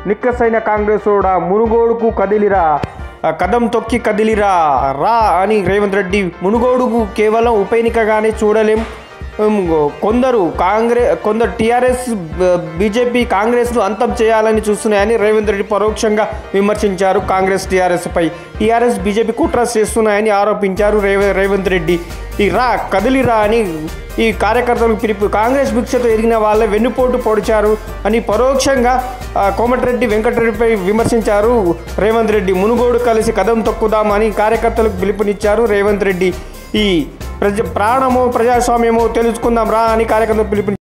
నిక్కసైన కాంగ్రెసోడా మునుగోడుకు కదిలిరా ఆ, కదం తొక్కి కదిలిరా రా అని రేవంత్ రెడ్డి మునుగోడుకు కేవలం ఉప ఎన్నికగానే చూడలేం ఉమ్, కొందరు కాంగ్రెస్ కొందరు టీఆర్ఎస్ బీజేపీ కాంగ్రెస్ను అంతం చేయాలని చూస్తున్నాయని రేవంత్ రెడ్డి పరోక్షంగా విమర్శించారు కాంగ్రెస్ టీఆర్ఎస్పై టీఆర్ఎస్ బీజేపీ కుట్ర చేస్తున్నాయని ఆరోపించారు రేవ రేవంత్ రెడ్డి ఈ రా కదిలిరా అని ఈ కార్యకర్తలకు పిలుపు కాంగ్రెస్ భిక్షతో ఎదిగిన వాళ్ళే వెన్నుపోటు పొడిచారు అని పరోక్షంగా ఆ, కోమటిరెడ్డి వెంకటరెడ్డిపై విమర్శించారు రేవంత్ రెడ్డి మునుగోడు కలిసి కదం తొక్కుదామని కార్యకర్తలకు పిలుపునిచ్చారు రేవంత్ రెడ్డి ఈ ప్రజ ప్రాణమో ప్రజాస్వామ్యమో తెలుసుకుందాం రా అని కార్యకర్తలు పిలుపుని